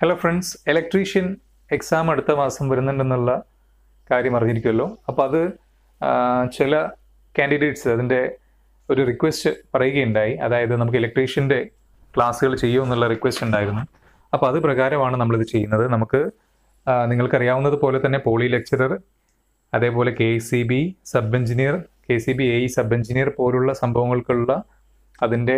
Hello friends electrician exam അടുത്ത മാസം വരുന്നുണ്ടെന്നുള്ള കാര്യം അറിഞ്ഞിരിക്കുമല്ലോ അപ്പോൾ അത് ആ, ചില കാൻഡിഡേറ്റ്സ് അതിൻ്റെ ഒരു റിക്വസ്റ്റ് പറയുകയുണ്ടായി അതായത് നമുക്ക് ഇലക്ട്രീഷ്യൻ്റെ ക്ലാസ്സുകൾ ചെയ്യുമെന്നുള്ള റിക്വസ്റ്റ് ഉണ്ടായിരുന്നു അപ്പോൾ അത് പ്രകാരമാണ് നമ്മളിത് ചെയ്യുന്നത് നമുക്ക് ആ, നിങ്ങൾക്കറിയാവുന്നത് പോലെ തന്നെ പോളി ലെക്ചറർ അതേപോലെ K C B sub engineer K C B A sub engineer പോലുള്ള സംഭവങ്ങൾക്കുള്ള അതിൻ്റെ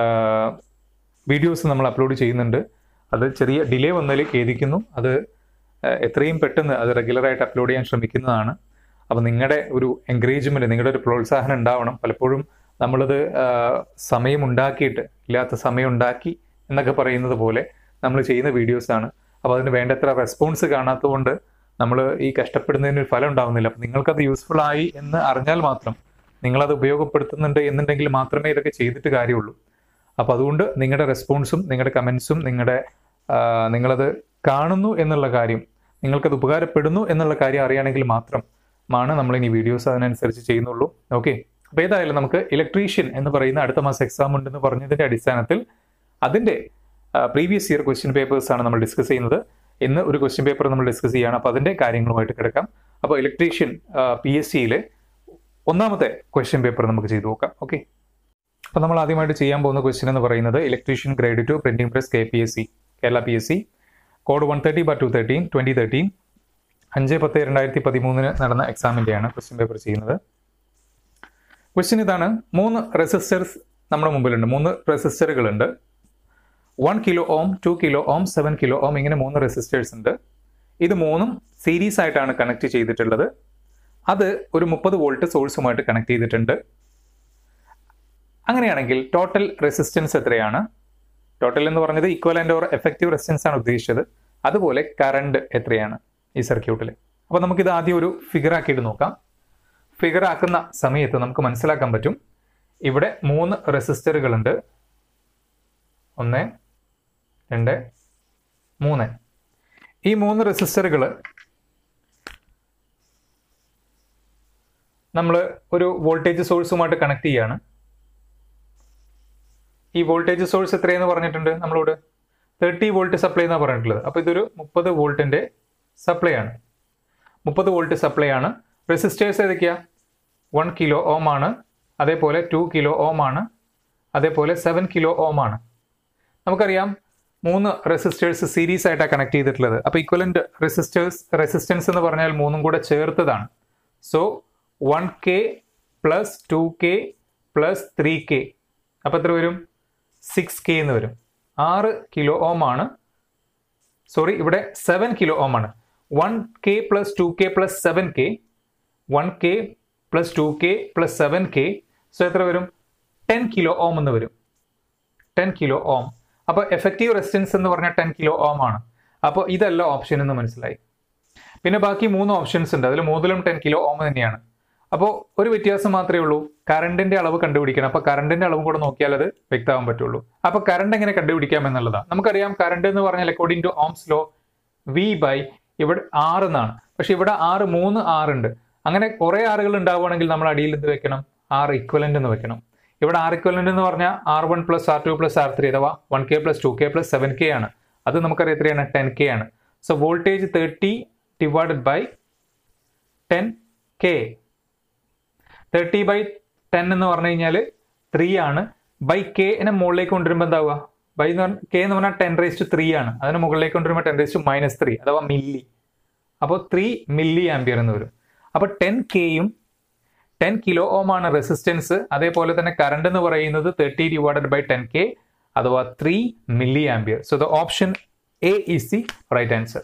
വീഡിയോസ് നമ്മൾ അപ്ലോഡ് ചെയ്യുന്നുണ്ട് അത് ചെറിയ ഡിലേ വന്നതിൽ ഖേദിക്കുന്നു അത് ആ, എത്രയും പെട്ടെന്ന് അത് റെഗുലറായിട്ട് അപ്ലോഡ് ചെയ്യാൻ ശ്രമിക്കുന്നതാണ് അപ്പോൾ നിങ്ങളുടെ ഒരു എൻകറേജ്മെൻറ്റ് നിങ്ങളുടെ ഒരു പ്രോത്സാഹനം ഉണ്ടാവണം പലപ്പോഴും നമ്മളത് ആ, സമയം ഉണ്ടാക്കിയിട്ട് ഇല്ലാത്ത സമയം ഉണ്ടാക്കി എന്നൊക്കെ പറയുന്നത് പോലെ നമ്മൾ ചെയ്യുന്ന വീഡിയോസാണ് അപ്പോൾ അതിന് വേണ്ടത്ര റെസ്പോൺസ് കാണാത്തതുകൊണ്ട് നമ്മൾ ഈ കഷ്ടപ്പെടുന്നതിന് ഒരു ഫലം ഉണ്ടാവുന്നില്ല അപ്പം നിങ്ങൾക്കത് യൂസ്ഫുൾ ആയി എന്ന് അറിഞ്ഞാൽ മാത്രം നിങ്ങളത് ഉപയോഗപ്പെടുത്തുന്നുണ്ട് എന്നുണ്ടെങ്കിൽ മാത്രമേ ഇതൊക്കെ ചെയ്തിട്ട് കാര്യമുള്ളൂ അപ്പോൾ അതുകൊണ്ട് നിങ്ങളുടെ റെസ്പോൺസും നിങ്ങളുടെ കമൻസും നിങ്ങളുടെ ആ, നിങ്ങളത് കാണുന്നു എന്നുള്ള കാര്യം നിങ്ങൾക്കത് ഉപകാരപ്പെടുന്നു എന്നുള്ള കാര്യം അറിയുകയാണെങ്കിൽ മാത്രം ആണ് നമ്മൾ ഇനി വീഡിയോസ് അതിനനുസരിച്ച് ചെയ്യുന്നുള്ളൂ ഓക്കെ അപ്പോൾ ഏതായാലും നമുക്ക് ഇലക്ട്രീഷ്യൻ എന്ന് പറയുന്ന അടുത്ത മാസം എക്സാം ഉണ്ടെന്ന് പറഞ്ഞതിൻ്റെ അടിസ്ഥാനത്തിൽ അതിൻ്റെ പ്രീവിയസ് ഇയർ ക്വസ്റ്റ്യൻ പേപ്പേഴ്സ് ആണ് നമ്മൾ ഡിസ്കസ് ചെയ്യുന്നത് ഇന്ന് ഒരു ക്വസ്റ്റ്യൻ പേപ്പർ നമ്മൾ ഡിസ്കസ് ചെയ്യുകയാണ് അപ്പോൾ അതിൻ്റെ കാര്യങ്ങളുമായിട്ട് കിടക്കാം അപ്പോൾ ഇലക്ട്രീഷ്യൻ പി എസ് സിയിലെ ഒന്നാമത്തെ ക്വസ്റ്റ്യൻ പേപ്പർ നമുക്ക് ചെയ്തു നോക്കാം ഓക്കെ അപ്പോൾ നമ്മൾ ആദ്യമായിട്ട് ചെയ്യാൻ പോകുന്ന ക്വസ്റ്റ്യൻ എന്ന് പറയുന്നത് electrician grade two printing press K P S C Kerala P S C code one thirty bar two thirteen twenty thirteen അഞ്ച് പത്ത് രണ്ടായിരത്തി പതിമൂന്നിന് നടന്ന എക്സാമിൻ്റെയാണ് ക്വസ്റ്റ്യൻ പേപ്പർ ചെയ്യുന്നത് ക്വസ്റ്റ്യൻ ഇതാണ് മൂന്ന് റെസിസ്റ്റേഴ്സ് നമ്മുടെ മുമ്പിലുണ്ട് മൂന്ന് റെസിസ്റ്ററുകളുണ്ട് one kilo ohm two kilo ohm seven kilo ohm ഇങ്ങനെ മൂന്ന് റെസിസ്റ്റേഴ്സ് ഉണ്ട് ഇത് മൂന്നും സീരീസ് ആയിട്ടാണ് കണക്ട് ചെയ്തിട്ടുള്ളത് അത് ഒരു മുപ്പത് വോൾട്ട് സോഴ്സുമായിട്ട് കണക്ട് ചെയ്തിട്ടുണ്ട് അങ്ങനെയാണെങ്കിൽ ടോട്ടൽ റെസിസ്റ്റൻസ് എത്രയാണ് ടോട്ടൽ എന്ന് പറഞ്ഞത് ഇക്വലൻ്റ് ഓർ എഫക്റ്റീവ് റെസിസ്റ്റൻസ് ആണ് ഉദ്ദേശിച്ചത് അതുപോലെ കറണ്ട് എത്രയാണ് ഈ സർക്യൂട്ടിൽ അപ്പോൾ നമുക്കിത് ആദ്യം ഒരു ഫിഗർ ആക്കിയിട്ട് നോക്കാം ഫിഗർ ആക്കുന്ന സമയത്ത് നമുക്ക് മനസ്സിലാക്കാൻ പറ്റും ഇവിടെ മൂന്ന് റെസിസ്റ്ററുകളുണ്ട് ഒന്ന് രണ്ട് മൂന്ന് ഈ മൂന്ന് റെസിസ്റ്ററുകൾ നമ്മൾ ഒരു വോൾട്ടേജ് സോഴ്സുമായിട്ട് കണക്ട് ചെയ്യാണ് ഈ വോൾട്ടേജ് സോഴ്സ് എത്രയെന്ന് പറഞ്ഞിട്ടുണ്ട് നമ്മളോട് തേർട്ടി വോൾട്ട് സപ്ലൈ എന്നാണ് പറഞ്ഞിട്ടുള്ളത് അപ്പോൾ ഇതൊരു മുപ്പത് വോൾട്ടിൻ്റെ സപ്ലൈ ആണ് മുപ്പത് വോൾട്ട് സപ്ലൈ ആണ് റെസിസ്റ്റേഴ്സ് ഏതൊക്കെയാ വൺ കിലോ ഓം ആണ് അതേപോലെ ടു കിലോ ഓം ആണ് അതേപോലെ സെവൻ കിലോ ഓം ആണ് നമുക്കറിയാം മൂന്ന് റെസിസ്റ്റേഴ്സ് സീരീസ് ആയിട്ടാണ് കണക്ട് ചെയ്തിട്ടുള്ളത് അപ്പോൾ ഇക്വലന്റ് റെസിസ്റ്റേഴ്സ് റെസിസ്റ്റൻസ് എന്ന് പറഞ്ഞാൽ മൂന്നും കൂടെ ചേർത്തതാണ് so one K plus two K plus three K അപ്പോൾ എത്ര വരും സിക്സ് കെ എന്ന് വരും ആറ് കിലോ ഓം ആണ് സോറി ഇവിടെ സെവൻ കിലോ ഓം ആണ് one K plus two K plus seven K one K plus two K plus seven K so എത്ര വരും ടെൻ കിലോ ഓം എന്ന് വരും ടെൻ കിലോ ഓം അപ്പോൾ എഫക്റ്റീവ് റെസിസ്റ്റൻസ് എന്ന് പറഞ്ഞാൽ ടെൻ കിലോ ഓം ആണ് അപ്പോൾ ഇതല്ല ഓപ്ഷൻ എന്ന് മനസ്സിലായി പിന്നെ ബാക്കി മൂന്ന് ഓപ്ഷൻസ് ഉണ്ട് അതിൽ മൂന്നിലും ടെൻ കിലോ ഓം തന്നെയാണ് അപ്പോൾ ഒരു വ്യത്യാസം മാത്രമേ ഉള്ളൂ കറണ്ടിന്റെ അളവ് കണ്ടുപിടിക്കണം അപ്പോൾ കറണ്ടിന്റെ അളവ് കൂടെ നോക്കിയാൽ അത് വ്യക്തമാകാൻ പറ്റുള്ളൂ അപ്പോൾ കറണ്ട് എങ്ങനെ കണ്ടുപിടിക്കാം എന്നുള്ളതാണ് നമുക്കറിയാം കറണ്ട് എന്ന് പറഞ്ഞാൽ according to ohm's law V by ഇവിടെ ആറ് എന്നാണ് പക്ഷെ ഇവിടെ ആറ് മൂന്ന് ആറുണ്ട് അങ്ങനെ കുറേ ആറുകൾ ഉണ്ടാവുകയാണെങ്കിൽ നമ്മൾ അടിയിൽ എന്ത് വെക്കണം ആർ ഇക്വലന്റ് എന്ന് വെക്കണം ഇവിടെ ആർ ഇക്വലന്റ് എന്ന് പറഞ്ഞാൽ R one plus R two plus R three അഥവാ one K plus two K plus seven K ആണ് അത് നമുക്കറിയാം എത്രയാണ് ടെൻ കെ ആണ് so voltage thirty divided by ten K thirty by ten എന്ന് പറഞ്ഞു കഴിഞ്ഞാൽ ത്രീ ആണ് ബൈ കെ നെ മുകളിലേക്ക് കൊണ്ടുവരുമ്പോൾ എന്താവുക ബൈ എന്ന് പറഞ്ഞാൽ കെ എന്ന് പറഞ്ഞാൽ ടെൻ റേസ് ടു ത്രീ ആണ് അതിന് മുകളിലേക്ക് കൊണ്ടുവരുമ്പോൾ ten raise to minus three അഥവാ മില്ലി അപ്പോൾ ത്രീ മില്ലി ആംബിയർ എന്ന് വരും അപ്പോൾ ടെൻ കെയും ടെൻ കിലോ ഓം ആണ് റെസിസ്റ്റൻസ് അതേപോലെ തന്നെ കറണ്ട് എന്ന് പറയുന്നത് thirty divided by ten K അഥവാ three milli ampere so the option A is the right answer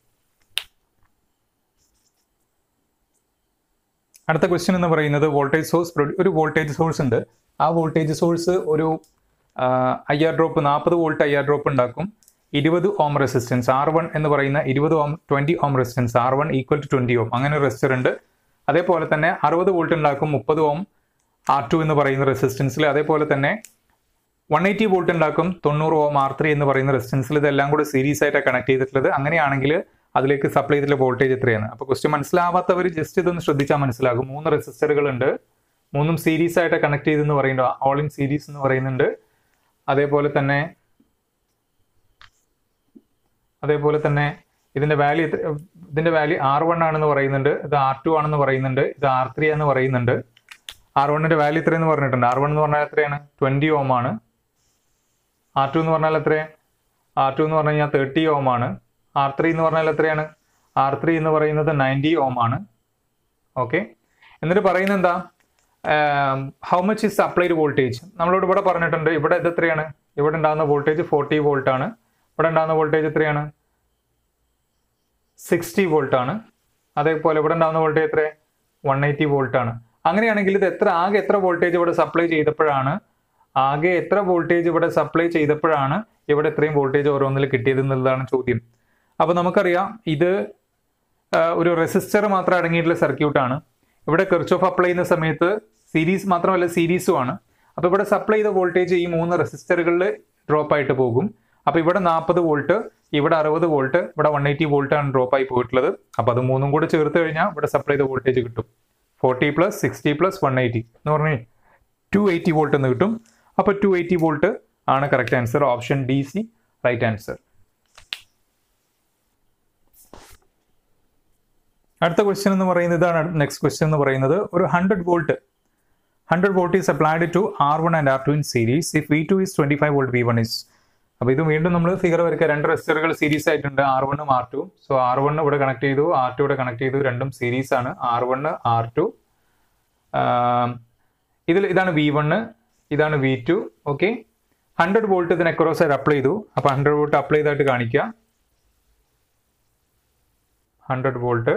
അടുത്ത ക്വസ്റ്റ്യൻ എന്ന് പറയുന്നത് വോൾട്ടേജ് സോഴ്സ് ഒരു വോൾട്ടേജ് സോഴ്സ് ഉണ്ട് ആ വോൾട്ടേജ് സോഴ്സ് ഒരു ഐ ആർ ഡ്രോപ്പ് നാൽപ്പത് വോൾട്ട് ഐ ആർ ഡ്രോപ്പ് ഉണ്ടാക്കും ഇരുപത് ഓം റെസിസ്റ്റൻസ് ആർ വൺ എന്ന് പറയുന്ന ഇരുപത് ohm twenty ohm resistance R one equal to twenty ohm അങ്ങനെ ഒരു റെസിസ്റ്റർ ഉണ്ട് അതേപോലെ തന്നെ അറുപത് വോൾട്ട് ഉണ്ടാക്കും മുപ്പത് ഓം ആർ ടു എന്ന് പറയുന്ന റെസിസ്റ്റൻസിൽ അതേപോലെ തന്നെ വൺ എയ്റ്റി വോൾട്ട് ഉണ്ടാക്കും തൊണ്ണൂറ് ഓം ആർ ത്രീ എന്ന് പറയുന്ന റെസിസ്റ്റൻസിൽ ഇതെല്ലാം കൂടെ സീരീസ് ആയിട്ടാണ് കണക്ട് ചെയ്തിട്ടുള്ളത് അങ്ങനെയാണെങ്കിൽ അതിലേക്ക് സപ്ലൈ ചെയ്തിട്ടുള്ള വോൾട്ടേജ് എത്രയാണ് അപ്പോൾ ക്വസ്റ്റ്യൻ മനസ്സിലാവാത്തവർ ജസ്റ്റ് ഇതൊന്ന് ശ്രദ്ധിച്ചാൽ മനസ്സിലാകും മൂന്ന് റെസിസ്റ്ററുകൾ ഉണ്ട് മൂന്നും സീരീസ് ആയിട്ട് കണക്ട് ചെയ്തെന്ന് പറയുന്നുണ്ട് ഓൾ ഇൻ സീരീസ് എന്ന് പറയുന്നുണ്ട് അതേപോലെ തന്നെ അതേപോലെ തന്നെ ഇതിന്റെ വാല്യൂ ഇതിന്റെ വാല്യൂ ആർ വൺ ആണെന്ന് പറയുന്നുണ്ട് ഇത് ആർ ടു ആണെന്ന് പറയുന്നുണ്ട് ഇത് ആർ ത്രീ എന്ന് പറയുന്നുണ്ട് ആർ വണ്ണിന്റെ വാല്യൂ എത്രയെന്ന് പറഞ്ഞിട്ടുണ്ട് ആർ വൺ എന്ന് പറഞ്ഞാൽ എത്രയാണ് ട്വന്റി ഓം ആണ് ആർ ടു എന്ന് പറഞ്ഞാൽ എത്രയാണ് ആർ ടു എന്ന് പറഞ്ഞു കഴിഞ്ഞാൽ തേർട്ടി ഓം ആണ് ആർ ത്രീ എന്ന് പറഞ്ഞാൽ എത്രയാണ് ആർ ത്രീ എന്ന് പറയുന്നത് നയൻറ്റി ഓം ആണ് ഓക്കെ എന്നിട്ട് പറയുന്നത് എന്താ how much is applied voltage നമ്മളോട് ഇവിടെ പറഞ്ഞിട്ടുണ്ട് ഇവിടെ ഇത് എത്രയാണ് ഇവിടെ ഉണ്ടാകുന്ന വോൾട്ടേജ് ഫോർട്ടി വോൾട്ട് ആണ് ഇവിടെ ഉണ്ടാകുന്ന വോൾട്ടേജ് എത്രയാണ് സിക്സ്റ്റി വോൾട്ട് ആണ് അതേപോലെ ഇവിടെ ഉണ്ടാകുന്ന വോൾട്ടേജ് എത്ര വൺ എയ്റ്റി വോൾട്ട് ആണ് അങ്ങനെയാണെങ്കിൽ ഇത് എത്ര ആകെ എത്ര വോൾട്ടേജ് ഇവിടെ സപ്ലൈ ചെയ്തപ്പോഴാണ് ആകെ എത്ര വോൾട്ടേജ് ഇവിടെ സപ്ലൈ ചെയ്തപ്പോഴാണ് ഇവിടെ ഇത്രയും വോൾട്ടേജ് ഓരോന്നിൽ കിട്ടിയത് എന്നുള്ളതാണ് ചോദ്യം അപ്പോൾ നമുക്കറിയാം ഇത് ആ, ഒരു റെസിസ്റ്റർ മാത്രം അടങ്ങിയിട്ടുള്ള സർക്യൂട്ടാണ് ഇവിടെ കിർച്ചോഫ് അപ്ലൈ ചെയ്യുന്ന സമയത്ത് സീരീസ് മാത്രമല്ല സീരീസും ആണ് അപ്പോൾ ഇവിടെ സപ്ലൈ ചെയ്ത വോൾട്ടേജ് ഈ മൂന്ന് റെസിസ്റ്ററുകളിൽ ഡ്രോപ്പ് ആയിട്ട് പോകും അപ്പോൾ ഇവിടെ നാൽപ്പത് വോൾട്ട് ഇവിടെ അറുപത് വോൾട്ട് ഇവിടെ വൺ എയ്റ്റി വോൾട്ട് ആണ് ഡ്രോപ്പ് ആയി പോയിട്ടുള്ളത് അപ്പോൾ അത് മൂന്നും കൂടെ ചേർത്ത് കഴിഞ്ഞാൽ ഇവിടെ സപ്ലൈ ചെയ്ത വോൾട്ടേജ് കിട്ടും forty plus sixty plus one eighty എന്ന് പറഞ്ഞാൽ ടു എയ്റ്റി വോൾട്ട് എന്ന് കിട്ടും അപ്പോൾ ടു എയ്റ്റി വോൾട്ട് ആണ് correct answer option D C right answer അടുത്ത ക്വസ്റ്റ്യൻ എന്ന് പറയുന്നത് ഇതാണ് നെക്സ്റ്റ് ക്വസ്റ്റ്യൻ എന്ന് പറയുന്നത് ഒരു hundred volt hundred volt is applied to R one and R two in series if V two is twenty five volt V one is അപ്പോൾ ഇത് വീണ്ടും നമ്മൾ ഫിഗർ വരയ്ക്കുക രണ്ട് റെസിസ്റ്ററുകൾ സീരീസ് ആയിട്ടുണ്ട് ആർ വണ്ണും R two so R one ഇവിടെ കണക്ട് ചെയ്തു ആർ ടു ഇവിടെ കണക്ട് ചെയ്തു രണ്ടും സീരീസ് ആണ് ആർ വണ് ആർ ടു ഇതിൽ ഇതാണ് വി വണ് ഇതാണ് V two okay hundred volt ഇതിന് അക്രോസ് ആയിട്ട് അപ്ലൈ ചെയ്തു അപ്പോൾ ഹൺഡ്രഡ് വോൾട്ട് അപ്ലൈ ചെയ്തായിട്ട് കാണിക്കുക ഹൺഡ്രഡ് വോൾട്ട്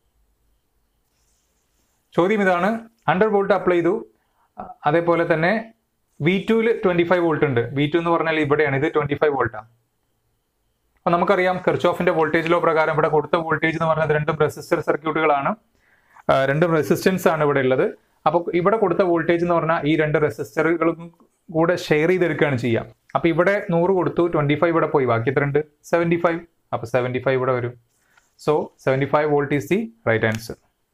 ചോദ്യം ഇതാണ് ഹൺഡ്രഡ് വോൾട്ട് അപ്ലൈ ചെയ്തു അ- അതേപോലെ തന്നെ വി ടുവിൽ ട്വന്റി ഫൈവ് വോൾട്ട് ഉണ്ട് വി ടു എന്ന് പറഞ്ഞാൽ ഇവിടെയാണ് ഇത് ട്വന്റി ഫൈവ് വോൾട്ടാണ് അപ്പൊ നമുക്കറിയാം കിർച്ചോഫിന്റെ വോൾട്ടേജ് ലോ പ്രകാരം ഇവിടെ കൊടുത്ത വോൾട്ടേജ് എന്ന് പറഞ്ഞത് രണ്ടും റെസിസ്റ്റർ സർക്യൂട്ടുകളാണ് ആ, രണ്ടും റെസിസ്റ്റൻസ് ആണ് ഇവിടെ ഉള്ളത് അപ്പോൾ ഇവിടെ കൊടുത്ത വോൾട്ടേജ് എന്ന് പറഞ്ഞാൽ ഈ രണ്ട് റെസിസ്റ്ററുകളും കൂടെ ഷെയർ ചെയ്തെടുക്കുകയാണ് ചെയ്യുക അപ്പൊ ഇവിടെ നൂറ് കൊടുത്തു ട്വന്റി ഫൈവ് ഇവിടെ പോയി ബാക്കി എത്ര ഉണ്ട് സെവന്റി ഫൈവ് അപ്പൊ സെവന്റി ഫൈവ് ഇവിടെ വരും so seventy five volt is the right answer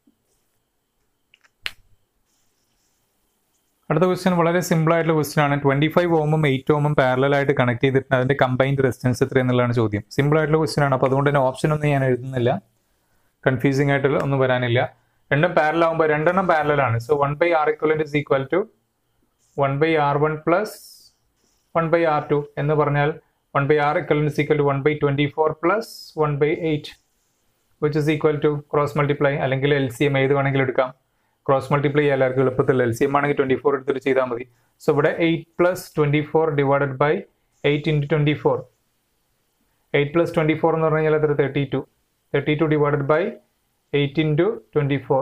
അടുത്ത ക്വസ്റ്റ്യൻ വളരെ സിമ്പിൾ ആയിട്ടുള്ള ക്വസ്റ്റ്യൻ ആണ് ട്വന്റി ഫൈവ് ഓമും എയ്റ്റ് ഓമും പാരലൽ ആയിട്ട് കണക്ട് ചെയ്തിട്ട് അതിന്റെ കമ്പൈൻഡ് റെസിസ്റ്റൻസ് എത്ര എന്നുള്ളതാണ് ചോദ്യം സിമ്പിൾ ആയിട്ടുള്ള ക്വസ്റ്റ്യൻ ആണ് അപ്പോൾ അതുകൊണ്ട് തന്നെ ഓപ്ഷൻ ഒന്നും ഞാൻ എഴുതുന്നില്ല കൺഫ്യൂസിംഗ് ആയിട്ടുള്ള ഒന്നും വരാനില്ല രണ്ടും പാരലൽ ആകുമ്പോൾ രണ്ടെണ്ണം പാരലൽ ആണ് so one by R equivalent is equal to one by R one plus one by R two എന്ന് പറഞ്ഞാൽ one by R equivalent is equal to one by twenty four plus one by eight which is equal to cross multiply അല്ലെങ്കിൽ L C M ഏത് വേണമെങ്കിലും എടുക്കാം cross multiply ചെയ്യാൻ എല്ലാവർക്കും എളുപ്പത്തിൽ L C M ആണെങ്കിൽ ട്വന്റി ഫോർ എടുത്തിട്ട് ചെയ്താൽ മതി സോ ഇവിടെ eight plus twenty four divided by eight into twenty four eight plus twenty four എന്ന് പറഞ്ഞു കഴിഞ്ഞാൽ എത്ര thirty two thirty two divided by eight into twenty four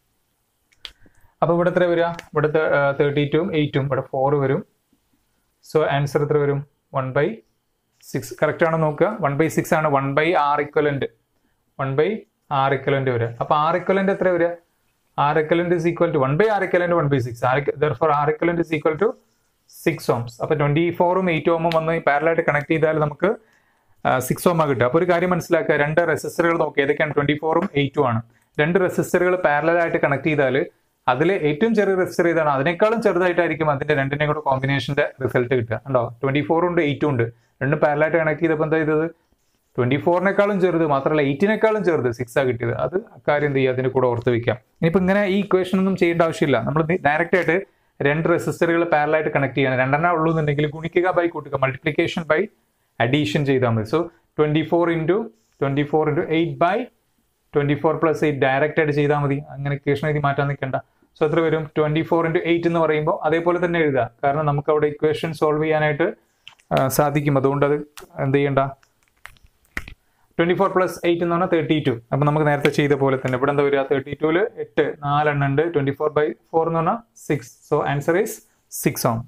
അപ്പോൾ ഇവിടെ എത്ര വരിക ഇവിടെ തേർട്ടി ടുവും എയ്റ്റും ഇവിടെ ഫോർ വരും സോ ആൻസർ എത്ര വരും വൺ ബൈ സിക്സ് കറക്റ്റ് ആണോ നോക്കുക വൺ ബൈ സിക്സ് ആണ് one by R equivalent one by R equivalent വരിക അപ്പൊ ആർ ഇക്വലന്റ് എത്ര വരിക R equivalent is equal to one by R equivalent one by six four R equivalent is equal to six ohms അപ്പൊ twenty ഫോറും eight ഓമും വന്ന് പാരലായിട്ട് connect ചെയ്താൽ നമുക്ക് സിക്സ് ഓം ആ കിട്ടുക അപ്പോൾ ഒരു കാര്യം മനസ്സിലാക്കുക രണ്ട് റെസിസ്റ്ററുകൾ നോക്കുക ഏതൊക്കെയാണ് ട്വന്റി ഫോറും എയ്റ്റും ആണ് രണ്ട് റെസിസ്റ്ററുകൾ പാരലായിട്ട് കണക്ട് ചെയ്താൽ അതിൽ ഏറ്റവും ചെറിയ റെസിസ്റ്റർ ഏതാണ് അതിനേക്കാളും ചെറുതായിട്ടായിരിക്കും അതിന്റെ രണ്ടിനെയും കൂടെ കോമ്പിനേഷന്റെ റിസൾട്ട് കിട്ടുക ഉണ്ടോ ട്വന്റി ഫോറും ഉണ്ട് എയ്റ്റും ഉണ്ട് രണ്ടും പാരലായിട്ട് കണക്ട് ചെയ്തപ്പോൾ എന്താ ചെയ്തത് ട്വന്റി ഫോറിനേക്കാളും ചെറുത് മാത്രമല്ല എയ്റ്റിനേക്കാളും ചെറുത് സിക്സ് ആ കിട്ടിയത് അത് അക്കാര്യം എന്ത് ചെയ്യുക അതിന്റെ കൂടെ ഓർത്ത് വെക്കാം ഇനിയിപ്പോൾ ഇങ്ങനെ ഈ ഇക്വേഷൻ ഒന്നും ചെയ്യേണ്ട ആവശ്യമില്ല നമ്മൾ ഡയറക്റ്റ് ആയിട്ട് രണ്ട് റെസിസ്റ്ററുകൾ പാരലായിട്ട് കണക്ട് ചെയ്യണം രണ്ടെണ്ണം ഉള്ളൂ എന്നുണ്ടെങ്കിൽ ഗുണിക്കുക ബൈ കൂട്ടുക മൾട്ടിപ്ലിക്കേഷൻ ബൈ അഡീഷൻ ചെയ്താൽ മതി so twenty four into twenty four into eight by twenty four plus eight direct ആയിട്ട് ചെയ്താൽ മതി അങ്ങനെ ഇക്വേഷൻ എഴുതി മാറ്റാൻ നിൽക്കണ്ട സോ എത്ര വരും ട്വന്റി ഫോർ ഇൻറ്റു എയ്റ്റ് എന്ന് പറയുമ്പോൾ അതേപോലെ തന്നെ എഴുതുക കാരണം നമുക്ക് അവിടെ ഇക്വേഷൻ സോൾവ് ചെയ്യാനായിട്ട് ആ, സാധിക്കും അതുകൊണ്ട് അത് എന്ത് ചെയ്യണ്ട ട്വന്റി ഫോർ പ്ലസ് എയ്റ്റ് എന്ന് പറഞ്ഞാൽ തേർട്ടി ടു അപ്പൊ നമുക്ക് നേരത്തെ ചെയ്ത പോലെ തന്നെ ഇവിടെ എന്താ വരിക തേർട്ടി ടൂല് എട്ട് നാലെണ്ണം ഉണ്ട് ട്വന്റി ഫോർ ബൈ ഫോർ എന്ന് പറഞ്ഞാൽ six so answer is six ohm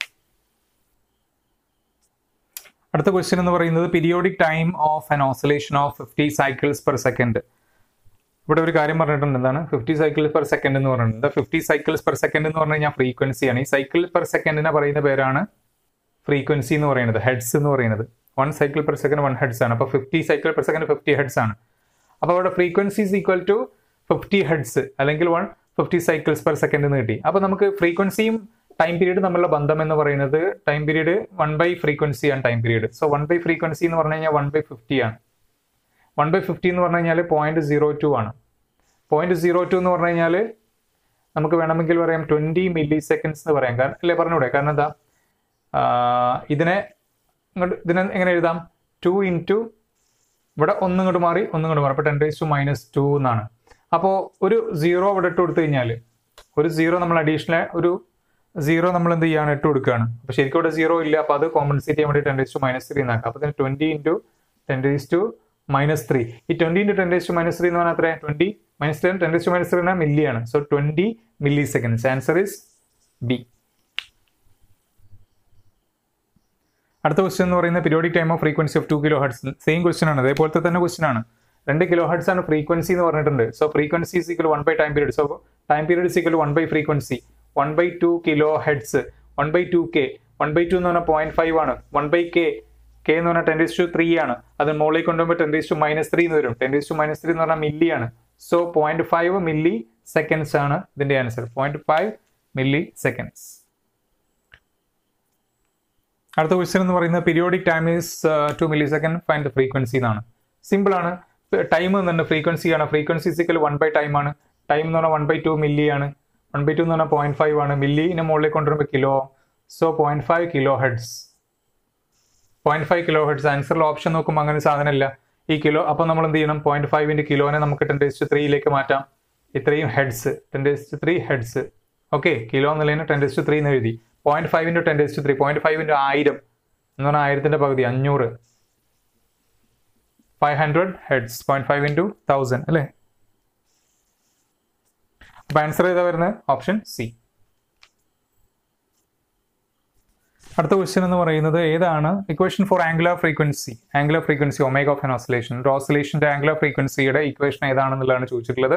അടുത്ത ക്വസ്റ്റ്യൻ എന്ന് പറയുന്നത് periodic time of an oscillation of fifty cycles per second ഇവിടെ ഒരു കാര്യം പറഞ്ഞിട്ടുണ്ട് എന്താണ് ഫിഫ്റ്റി സൈക്കിൾസ് പെർ സെക്കൻഡ് എന്ന് പറഞ്ഞിട്ടുണ്ട് ഫിഫ്റ്റി സൈക്കിൾസ് പെർ സെക്കൻഡ് എന്ന് പറഞ്ഞു കഴിഞ്ഞാൽ ഫ്രീക്വൻസിയാണ് ഈ സൈക്കിൾ പെർ സെക്കൻഡിനെ പറയുന്ന പേരാണ് ഫ്രീക്വൻസി എന്ന് പറയുന്നത് ഹെഡ്സ് എന്ന് പറയുന്നത് one cycle per second one hertz ആണ് അപ്പോൾ fifty cycle per second fifty hertz ആണ് അപ്പോൾ അവിടെ frequency is equal to fifty hertz അല്ലെങ്കിൽ one fifty cycles per second എന്ന് കിട്ടി അപ്പോൾ നമുക്ക് ഫ്രീക്വൻസിയും ടൈം പീരീഡ് തമ്മിലുള്ള ബന്ധം എന്ന് പറയുന്നത് time period one by frequency ആണ് time period so one by frequency എന്ന് പറഞ്ഞു കഴിഞ്ഞാൽ വൺ ബൈ ഫിഫ്റ്റി ആണ് വൺ ബൈ ഫിഫ്റ്റി എന്ന് പറഞ്ഞു കഴിഞ്ഞാൽ പോയിന്റ് സീറോ ടു ആണ് പോയിന്റ് സീറോ ടു എന്ന് പറഞ്ഞു കഴിഞ്ഞാൽ നമുക്ക് വേണമെങ്കിൽ പറയാം ട്വന്റി മില്ലി സെക്കൻഡ്സ് എന്ന് പറയാം കാരണം അല്ലേ പറഞ്ഞൂടെ കാരണം എന്താ ആഹ് ഇതിനെ ഇങ്ങോട്ട് ഇതിനെ എങ്ങനെ എഴുതാം ടു ഇൻറ്റു ഇവിടെ ഒന്നും ഇങ്ങോട്ട് മാറി ഒന്നും ഇങ്ങോട്ട് മാറി അപ്പോൾ ten raise to minus two എന്നാണ് അപ്പോൾ ഒരു സീറോ ഇവിടെ ഇട്ട് കൊടുത്തു കഴിഞ്ഞാൽ ഒരു സീറോ നമ്മൾ അഡീഷണൽ ഒരു സീറോ നമ്മൾ എന്ത് ചെയ്യാണ് ഇട്ട് കൊടുക്കുകയാണ് അപ്പോൾ ശരിക്കും ഇവിടെ സീറോ ഇല്ല അപ്പോൾ അത് കോമ്പൻസേറ്റ് ചെയ്യാൻ വേണ്ടി ten raise to minus three എന്നാക്കാം അപ്പോൾ തന്നെ twenty into ten raise to minus three ഈ twenty into ten raise to minus three എന്ന് പറഞ്ഞാൽ എത്ര twenty minus ten ten raise to minus three എന്നാൽ മില്ലി ആണ് so twenty milli seconds answer is B അടുത്ത ക്വസ്റ്റ്യൻ എന്ന് പറയുന്നത് periodic time of frequency of two kilo hertz same question ആണ് അതേപോലത്തെ തന്നെ ക്വസ്റ്റ്യൻ ആണ് രണ്ട് കിലോ ഹെഡ്സ് ആണ് ഫ്രീക്വൻസി എന്ന് പറഞ്ഞിട്ടുണ്ട് so frequency equal one by time period so time period equal one by frequency one by two kilo hertz one by two K one by two എന്ന് പറഞ്ഞാൽ പോയിന്റ് ഫൈവ് ആണ് one by K K എന്ന് പറഞ്ഞാൽ ten raise to three ആണ് അത് മുകളിലേക്ക് കൊണ്ടുപോകുമ്പോൾ ten raise to minus three എന്ന് വരും ten raise to minus three എന്ന് പറഞ്ഞാൽ മില്ലി ആണ് so point five milli seconds ആണ് ഇതിന്റെ answer point five milli seconds അടുത്ത ക്വസ്റ്റ്യൻ എന്ന് പറയുന്നത് periodic time is two milli second find the frequency എന്നാണ് സിമ്പിൾ ആണ് ടൈം തന്നെ ഫ്രീക്വൻസി ആണ് frequency equal one by time ആണ് ടൈം എന്ന് പറഞ്ഞാൽ വൺ ബൈ ടു മില്ലി ആണ് വൺ ബൈ ടു എന്ന് പറഞ്ഞാൽ പോയിന്റ് ഫൈവ് ആണ് മില്ലിനെ മുകളിലേക്ക് കൊണ്ടുവരുമ്പോൾ kilo so point five kilo hertz point five kilo hertz ആൻസറിൽ ഓപ്ഷൻ നോക്കുമ്പോൾ അങ്ങനെ സാധനമില്ല ഈ കിലോ അപ്പോൾ നമ്മൾ എന്ത് ചെയ്യണം പോയിന്റ് ഫൈവിന്റെ കിലോനെ നമുക്ക് ടെൻ ഡേസ് ടു ത്രീയിലേക്ക് മാറ്റാം ഇത്രയും hertz ten raise to three hertz okay kilo എന്നുള്ളതിന് ടെൻ ഡേസ് ടു ത്രീ എന്ന് എഴുതി point five into ten raise to three point five into ആയിരം എന്ന് പറഞ്ഞാൽ ആയിരത്തിന്റെ പകുതി അഞ്ഞൂറ് five hundred hertz point five into thousand അല്ലേ അപ്പൊ ആൻസർ ചെയ്താ വരുന്നത് ഓപ്ഷൻ സി അടുത്ത ക്വസ്റ്റ്യൻ എന്ന് പറയുന്നത് ഏതാണ് equation for angular frequency angular frequency omega of an oscillation ഒരു ഓസിലേഷന്റെ ആംഗുലർ ഫ്രീക്വൻസിയുടെ ഇക്വേഷൻ ഏതാണെന്നുള്ളതാണ് ചോദിച്ചിട്ടുള്ളത്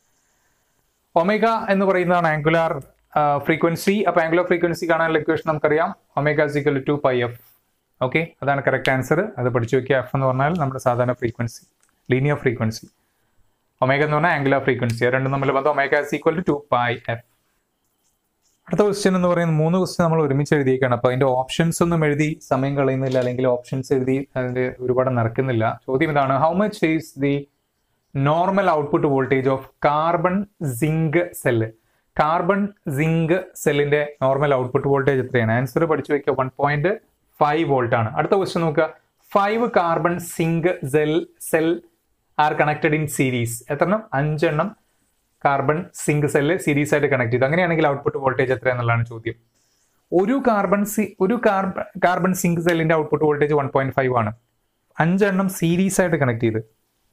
ഒമേഗ എന്ന് പറയുന്നതാണ് ആംഗുലാർ ഫ്രീക്വൻസി അപ്പൊ ആംഗുലർ ഫ്രീക്വൻസി കാണാനുള്ള ഇക്വേഷൻ നമുക്കറിയാം omega equal two pi F okay അതാണ് കറക്റ്റ് ആൻസർ അത് പഠിച്ചു വെക്കുക എഫ് എന്ന് പറഞ്ഞാൽ നമ്മുടെ സാധാരണ ഫ്രീക്വൻസി ലീനിയർ ഫ്രീക്വൻസി ഒമേഗ എന്ന് പറഞ്ഞാൽ ആംഗുലർ ഫ്രീക്വൻസി രണ്ടും തമ്മിൽ ബന്ധം omega is equal to two pi F അടുത്ത ക്വസ്റ്റ്യൻ എന്ന് പറയുന്നത് മൂന്ന് ക്വസ്റ്റ്യൻ നമ്മൾ ഒരുമിച്ച് എഴുതിയേക്കാണ് അപ്പൊ അതിന്റെ ഓപ്ഷൻസ് ഒന്നും എഴുതി സമയം കളയുന്നില്ല അല്ലെങ്കിൽ ഓപ്ഷൻസ് എഴുതി അതിന്റെ ഒരുപാട് നടക്കുന്നില്ല ചോദ്യം ഇതാണ് how much is the normal output voltage of carbon zinc cell carbon zinc സെല്ലിന്റെ നോർമൽ ഔട്ട്പുട്ട് വോൾട്ടേജ് എത്രയാണ് ആൻസർ പഠിച്ചു വെക്കുക വൺ പോയിന്റ് ഫൈവ് വോൾട്ട് ആണ് അടുത്ത ക്വസ്റ്റ്യൻ നോക്കുക five carbon zinc cell cell are connected in series എത്രണ്ണം അഞ്ചെണ്ണം carbon zinc cell series ആയിട്ട് കണക്ട് ചെയ്തു അങ്ങനെയാണെങ്കിൽ ഔട്ട്പുട്ട് വോൾട്ടേജ് എത്രയാണെന്നുള്ളതാണ് ചോദ്യം ഒരു കാർബൺ സി ഒരു കാർബൺ കാർബൺ സിങ്ക് സെല്ലിന്റെ output voltage one point five ആണ് അഞ്ചെണ്ണം സീരീസ് ആയിട്ട് കണക്ട് ചെയ്ത്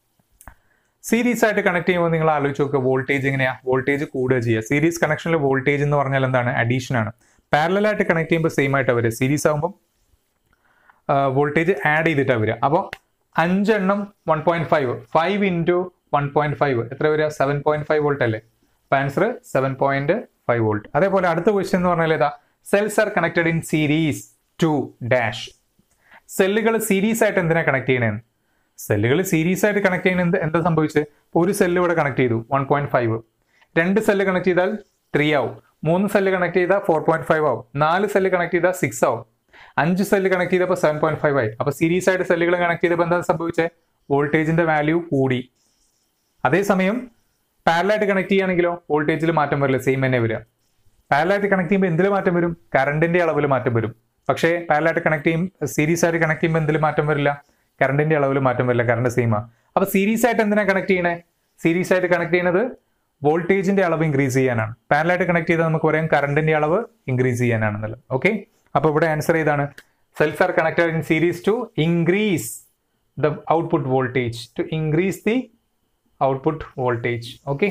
സീരീസ് ആയിട്ട് കണക്ട് ചെയ്യുമ്പോൾ നിങ്ങൾ ആലോചിച്ച് നോക്കുക വോൾട്ടേജ് എങ്ങനെയാ വോൾട്ടേജ് കൂടുക ചെയ്യുക സീരീസ് കണക്ഷനിൽ വോൾട്ടേജ് എന്ന് പറഞ്ഞാൽ എന്താണ് അഡീഷൻ ആണ് പാരലൽ ആയിട്ട് കണക്ട് ചെയ്യുമ്പോൾ സെയിം ആയിട്ട് വരിക സീരീസ് ആകുമ്പോൾ വോൾട്ടേജ് ആഡ് ചെയ്തിട്ടാണ് വരിക അപ്പോൾ അഞ്ചെണ്ണം one point five five into one point five എത്ര വരിക സെവൻ പോയിന്റ് ഫൈവ് വോൾട്ട് അല്ലേ അപ്പൊ answer seven point five volt അതേപോലെ അടുത്ത ക്വസ്റ്റ്യൻ എന്ന് പറഞ്ഞാൽ ഏതാ cells are connected in series two dash സെല്ലുകൾ സീരീസ് ആയിട്ട് എന്തിനാ കണക്ട് ചെയ്യണേന്ന് സെല്ലുകൾ സീരീസ് ആയിട്ട് കണക്ട് ചെയ്യുന്ന എന്ത് എന്താ സംഭവിച്ചത് ഒരു സെല്ല് ഇവിടെ കണക്ട് ചെയ്തു വൺ പോയിന്റ് ഫൈവ് രണ്ട് സെല്ല് കണക്ട് ചെയ്താൽ ത്രീ ആവും മൂന്ന് സെല്ല് കണക്ട് ചെയ്താൽ ഫോർ പോയിന്റ് ഫൈവ് ആവും നാല് സെല്ല് കണക്ട് ചെയ്താൽ സിക്സ് ആവും അഞ്ച് സെല്ല് കണക്ട് ചെയ്തപ്പോൾ സെവൻ പോയിന്റ് ഫൈവ് ആയി അപ്പൊ സീരീസ് ആയിട്ട് സെല്ലുകൾ കണക്ട് ചെയ്തപ്പോൾ എന്താ സംഭവിച്ചത് വോൾട്ടേജിന്റെ വാല്യൂ കൂടി അതേസമയം പാരലായിട്ട് കണക്ട് ചെയ്യുകയാണെങ്കിലോ വോൾട്ടേജിൽ മാറ്റം വരില്ല സെയിം തന്നെ വരിക പാരലായിട്ട് കണക്ട് ചെയ്യുമ്പോൾ എന്തിൽ മാറ്റം വരും കറണ്ടിന്റെ അളവിൽ മാറ്റം വരും പക്ഷേ പാരലായിട്ട് കണക്ട് ചെയ്യും സീരീസ് ആയിട്ട് കണക്ട് ചെയ്യുമ്പോൾ എന്തിൽ മാറ്റം വരില്ല കറണ്ടിന്റെ അളവിൽ മാറ്റം വരില്ല കറണ്ട് സെയിമാ അപ്പൊ സീരീസ് ആയിട്ട് എന്തിനാ കണക്ട് ചെയ്യണേ സീരീസ് ആയിട്ട് കണക്ട് ചെയ്യുന്നത് വോൾട്ടേജിന്റെ അളവ് ഇൻക്രീസ് ചെയ്യാനാണ് പാരലായിട്ട് കണക്ട് ചെയ്താൽ നമുക്ക് പറയാം കറണ്ടിന്റെ അളവ് ഇൻക്രീസ് ചെയ്യാനാണെന്നുള്ളത് ഓക്കെ അപ്പൊ ഇവിടെ ആൻസർ ചെയ്താണ് cells are connected in series to increase the output voltage to increase the output voltage okay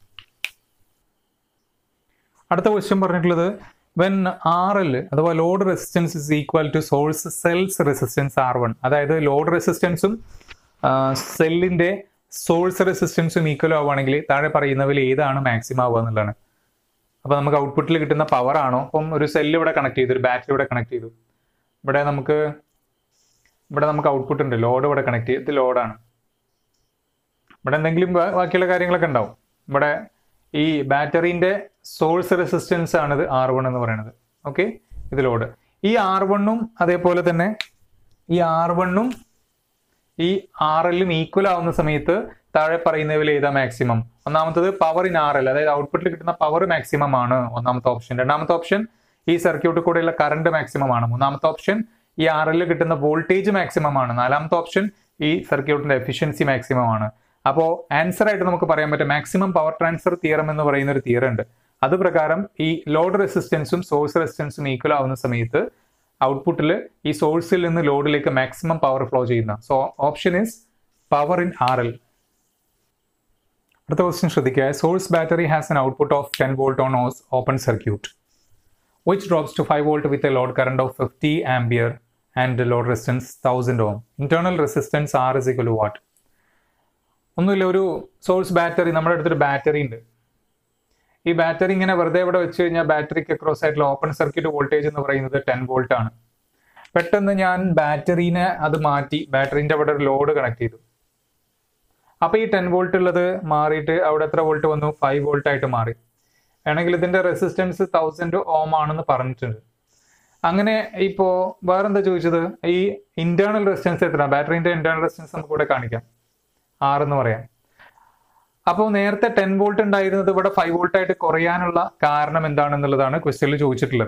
അടുത്ത ക്വസ്റ്റ്യൻ പറഞ്ഞിട്ടുള്ളത് വെൻ ആർ എൽ അഥവാ load resistance is equal to source cells resistance R one അതായത് load റെസിസ്റ്റൻസും സെല്ലിന്റെ source റെസിസ്റ്റൻസും equal ആവുകയാണെങ്കിൽ താഴെ പറയുന്നവയിൽ ഏതാണ് മാക്സിമം ആവുക എന്നുള്ളതാണ് അപ്പൊ നമുക്ക് ഔട്ട്പുട്ടിൽ കിട്ടുന്ന പവർ ആണോ അപ്പം ഒരു സെല്ല് ഇവിടെ കണക്ട് ചെയ്തു ഒരു ബാറ്ററി ഇവിടെ കണക്ട് ചെയ്തു ഇവിടെ നമുക്ക് ഇവിടെ നമുക്ക് ഔട്ട്പുട്ട് ഉണ്ട് ലോഡ് ഇവിടെ കണക്ട് ചെയ്ത് ഇത് ലോഡാണ് ഇവിടെ എന്തെങ്കിലും ബാ- ബാക്കിയുള്ള കാര്യങ്ങളൊക്കെ ഉണ്ടാവും ഇവിടെ ഈ ബാറ്ററിന്റെ സോഴ്സ് റെസിസ്റ്റൻസ് ആണിത് ആർ വൺ എന്ന് പറയുന്നത് ഓക്കെ ഇത് ലോഡ് ഈ ആർ വണ്ണും അതേപോലെ തന്നെ ഈ ആർ വണ്ണും ഈ ആർ എല്ലും ഈക്വൽ ആവുന്ന സമയത്ത് താഴെ പറയുന്നവയിൽ ഏതാ മാക്സിമം ഒന്നാമത്തത് പവർ ഇൻ ആർ എൽ അതായത് ഔട്ട്പുട്ടിൽ കിട്ടുന്ന പവർ മാക്സിമം ആണ് ഒന്നാമത്തെ ഓപ്ഷൻ രണ്ടാമത്തെ ഓപ്ഷൻ ഈ സർക്യൂട്ടിൽ കൂടെയുള്ള കറണ്ട് മാക്സിമം ആണ് മൂന്നാമത്തെ ഓപ്ഷൻ ഈ ആർ എല്ലിൽ കിട്ടുന്ന വോൾട്ടേജ് മാക്സിമം ആണ് നാലാമത്തെ ഓപ്ഷൻ ഈ സർക്യൂട്ടിന്റെ എഫിഷ്യൻസി മാക്സിമം ആണ് അപ്പോൾ ആൻസർ ആയിട്ട് നമുക്ക് പറയാൻ പറ്റും മാക്സിമം പവർ ട്രാൻസ്ഫർ തിയറം എന്ന് പറയുന്ന ഒരു തിയറം ഉണ്ട് അത് പ്രകാരം ഈ ലോഡ് റെസിസ്റ്റൻസും സോഴ്സ് റെസിസ്റ്റൻസും ഈക്വൽ ആവുന്ന സമയത്ത് ഔട്ട്പുട്ടിൽ ഈ സോഴ്സിൽ നിന്ന് ലോഡിലേക്ക് മാക്സിമം പവർ ഫ്ലോ ചെയ്യുന്ന so option is power in R L അടുത്ത ക്വസ്റ്റ്യൻ ശ്രദ്ധിക്കുക source battery has an output of ten volt on open circuit which drops to 5 volt with a load current of 50 ampere and a load resistance 1000 ohm. Internal resistance R is equal to what? ഒന്നുമില്ല ഒരു source battery നമ്മുടെ അടുത്തൊരു battery ഉണ്ട് ഈ battery ഇങ്ങനെ വെറുതെ ഇവിടെ വെച്ച് കഴിഞ്ഞാൽ ബാറ്ററിക്ക് അക്രോസ് ആയിട്ടുള്ള ഓപ്പൺ സർക്യൂട്ട് വോൾട്ടേജ് എന്ന് പറയുന്നത് ടെൻ വോൾട്ട് ആണ് പെട്ടെന്ന് ഞാൻ ബാറ്ററീനെ അത് മാറ്റി ബാറ്ററിന്റെ അവിടെ ഒരു ലോഡ് കണക്ട് ചെയ്തു അപ്പൊ ഈ ടെൻ വോൾട്ട് ഉള്ളത് മാറിയിട്ട് അവിടെ എത്ര വോൾട്ട് വന്നു ഫൈവ് വോൾട്ട് ആയിട്ട് മാറി വേണമെങ്കിൽ ഇതിന്റെ റെസിസ്റ്റൻസ് തൗസൻഡ് ഓം ആണെന്ന് പറഞ്ഞിട്ടുണ്ട് അങ്ങനെ ഇപ്പോ വേറെന്താ ചോദിച്ചത് ഈ ഇന്റേണൽ റെസിസ്റ്റൻസ് എത്ര ബാറ്ററിന്റെ ഇന്റേണൽ റെസിസ്റ്റൻസ് നമുക്ക് ഇവിടെ കാണിക്കാം ആർ എന്ന് പറയാം അപ്പോൾ നേരത്തെ ടെൻ വോൾട്ട് ഉണ്ടായിരുന്നത് ഇവിടെ ഫൈവ് വോൾട്ട് ആയിട്ട് കുറയാനുള്ള കാരണം എന്താണെന്നുള്ളതാണ് ക്വസ്റ്റ്യനിൽ ചോദിച്ചിട്ടുള്ളത്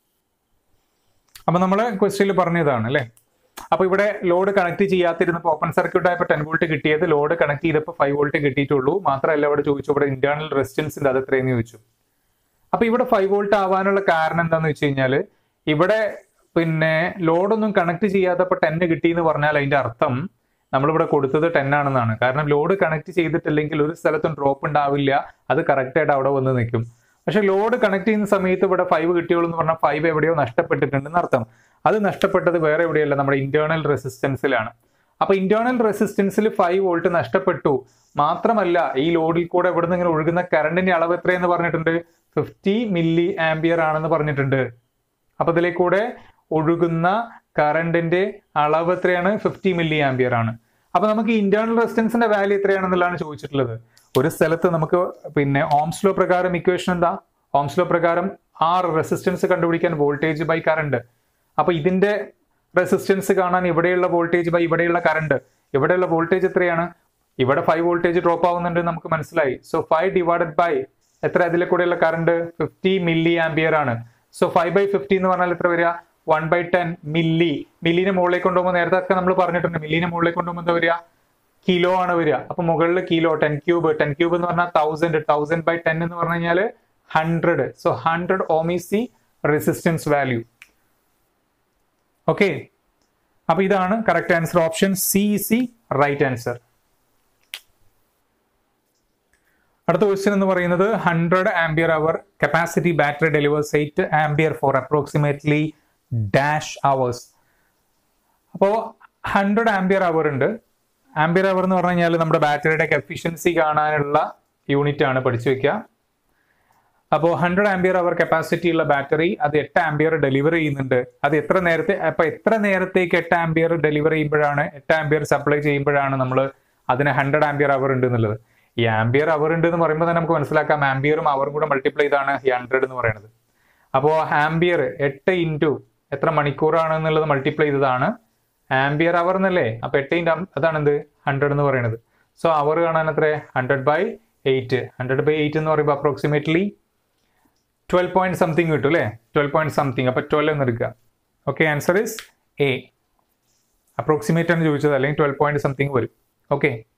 അപ്പൊ നമ്മൾ ക്വസ്റ്റ്യനിൽ പറഞ്ഞതാണ് അല്ലേ അപ്പൊ ഇവിടെ ലോഡ് കണക്ട് ചെയ്യാത്തിരുന്നപ്പോൾ ഓപ്പൺ സർക്യൂട്ട് ആയപ്പോൾ ടെൻ വോൾട്ട് കിട്ടിയത് ലോഡ് കണക്ട് ചെയ്തപ്പോൾ ഫൈവ് വോൾട്ട് കിട്ടിയിട്ടുള്ളൂ മാത്രമല്ല ഇവിടെ ചോദിച്ചു ഇവിടെ ഇന്റേണൽ റെസിസ്റ്റൻസിന്റെ അത് എത്രയെന്ന് ചോദിച്ചു അപ്പൊ ഇവിടെ ഫൈവ് വോൾട്ട് ആവാനുള്ള കാരണം എന്താന്ന് വെച്ച് കഴിഞ്ഞാൽ ഇവിടെ പിന്നെ ലോഡൊന്നും കണക്ട് ചെയ്യാത്തപ്പോൾ ടെന്ന് കിട്ടി എന്ന് പറഞ്ഞാൽ അതിന്റെ അർത്ഥം നമ്മളിവിടെ കൊടുത്തത് ടെൻ ആണെന്നാണ് കാരണം ലോഡ് കണക്ട് ചെയ്തിട്ടില്ലെങ്കിൽ ഒരു സ്ഥലത്തും ഡ്രോപ്പ് ഉണ്ടാവില്ല അത് കറക്റ്റ് ആയിട്ട് അവിടെ വന്ന് നിൽക്കും പക്ഷെ ലോഡ് കണക്ട് ചെയ്യുന്ന സമയത്ത് ഇവിടെ ഫൈവ് കിട്ടിയുള്ളൂ എന്ന് പറഞ്ഞാൽ ഫൈവ് എവിടെയോ നഷ്ടപ്പെട്ടിട്ടുണ്ടെന്ന് അർത്ഥം അത് നഷ്ടപ്പെട്ടത് വേറെ എവിടെയല്ല നമ്മുടെ ഇന്റേണൽ റെസിസ്റ്റൻസിലാണ് അപ്പൊ ഇന്റേണൽ റെസിസ്റ്റൻസിൽ ഫൈവ് വോൾട്ട് നഷ്ടപ്പെട്ടു മാത്രമല്ല ഈ ലോഡിൽ കൂടെ ഇവിടെ നിന്ന് ഇങ്ങനെ ഒഴുകുന്ന കറണ്ടിന്റെ അളവ് എത്രയെന്ന് പറഞ്ഞിട്ടുണ്ട് ഫിഫ്റ്റി മില്ലി ആംബിയർ ആണെന്ന് പറഞ്ഞിട്ടുണ്ട് അപ്പൊ ഇതിലെ കൂടെ ഒഴുകുന്ന കറണ്ടിന്റെ അളവ് എത്രയാണ് ഫിഫ്റ്റി മില്ലി ആംബിയർ ആണ് അപ്പൊ നമുക്ക് ഇന്റേണൽ റെസിസ്റ്റൻസിന്റെ വാല്യൂ എത്രയാണെന്നുള്ളതാണ് ചോദിച്ചിട്ടുള്ളത് ഒരു സ്ഥലത്ത് നമുക്ക് പിന്നെ ഓംസ് ലോ പ്രകാരം ഇക്വേഷൻ എന്താ ഓംസ് ലോ പ്രകാരം ആർ റെസിസ്റ്റൻസ് കണ്ടുപിടിക്കാൻ വോൾട്ടേജ് ബൈ കറണ്ട് അപ്പൊ ഇതിന്റെ റെസിസ്റ്റൻസ് കാണാൻ ഇവിടെയുള്ള വോൾട്ടേജ് ബൈ ഇവിടെയുള്ള കറണ്ട് ഇവിടെയുള്ള വോൾട്ടേജ് എത്രയാണ് ഇവിടെ ഫൈവ് വോൾട്ടേജ് ഡ്രോപ്പ് ആവുന്നുണ്ട് നമുക്ക് മനസ്സിലായി സോ ഫൈവ് ഡിവൈഡഡ് ബൈ എത്ര അതിലെ കൂടെയുള്ള കറണ്ട് ഫിഫ്റ്റി മില്ലി ആംബിയർ ആണ് സോ ഫൈവ് ബൈ ഫിഫ്റ്റി എന്ന് പറഞ്ഞാൽ എത്ര വരിക വൺ ബൈ ടെൻ മില്ലി മില്ലിനെ മുകളിലേക്ക് കൊണ്ടുപോകുമ്പോൾ നേരത്തെ ഒക്കെ നമ്മൾ പറഞ്ഞിട്ടുണ്ട് മില്ലിനെ മുകളിലേക്ക് കൊണ്ടുപോകുമ്പോൾ എന്താ വരിക കിലോ ആണ് വരിക അപ്പൊ മുകളിൽ kilo ten cube ten cube എന്ന് പറഞ്ഞാൽ തൗസൻഡ് തൗസൻഡ് ബൈ ടെൻ എന്ന് പറഞ്ഞു കഴിഞ്ഞാൽ hundred so hundred ohm is the resistance value okay അപ്പൊ ഇതാണ് correct answer option C C right answer അടുത്ത ക്വസ്റ്റ്യൻ എന്ന് പറയുന്നത് hundred ampere hour capacity battery delivers eight ampere for approximately dash hours അപ്പോൾ hundred ampere hour ഉണ്ട് ampere അവർ എന്ന് പറഞ്ഞു കഴിഞ്ഞാൽ നമ്മുടെ ബാറ്ററിയുടെ എഫിഷ്യൻസി കാണാനുള്ള യൂണിറ്റ് ആണ് പഠിച്ചു വെക്കുക അപ്പോൾ ഹൺഡ്രഡ് ആംബിയർ അവർ കപ്പാസിറ്റി ഉള്ള ബാറ്ററി അത് എട്ട് ആംബിയർ ഡെലിവർ ചെയ്യുന്നുണ്ട് അത് എത്ര നേരത്തെ അപ്പൊ എത്ര നേരത്തേക്ക് എട്ട് ആംബിയർ ഡെലിവർ ചെയ്യുമ്പോഴാണ് എട്ട് ആംബിയർ സപ്ലൈ ചെയ്യുമ്പോഴാണ് നമ്മൾ അതിന് ഹൺഡ്രഡ് ആംബിയർ അവർ ഉണ്ട് എന്നുള്ളത് ഈ ആംബിയർ അവർ ഉണ്ട് എന്ന് പറയുമ്പോൾ തന്നെ നമുക്ക് മനസ്സിലാക്കാം ആംബിയറും അവറും കൂടെ മൾട്ടിപ്ലൈ ചെയ്താണ് ഈ ഹൺഡ്രഡ് എന്ന് പറയുന്നത് അപ്പോൾ ആംബിയർ എട്ട് ഇൻറ്റു എത്ര മണിക്കൂറാണ് എന്നുള്ളത് മൾട്ടിപ്ലൈ ചെയ്തതാണ് ആംബിയർ അവർ എന്നല്ലേ അപ്പൊ എട്ട് ഇൻറ്റു അതാണ് എന്ത് ഹൺഡ്രഡ് എന്ന് പറയുന്നത് സോ അവർ കാണാൻ എത്ര hundred by eight hundred by eight എന്ന് പറയുമ്പോൾ അപ്രോക്സിമേറ്റ്ലി ട്വൽവ് പോയിന്റ് സംതിങ് കിട്ടും അല്ലേ ട്വൽവ് പോയിന്റ് സംതിങ് അപ്പൊ ട്വൽവ് എന്ന് എടുക്കുക okay answer is A approximate ആണ് ചോദിച്ചത് അല്ലെങ്കിൽ ട്വൽവ് പോയിന്റ് സംതിങ് വരും ഓക്കെ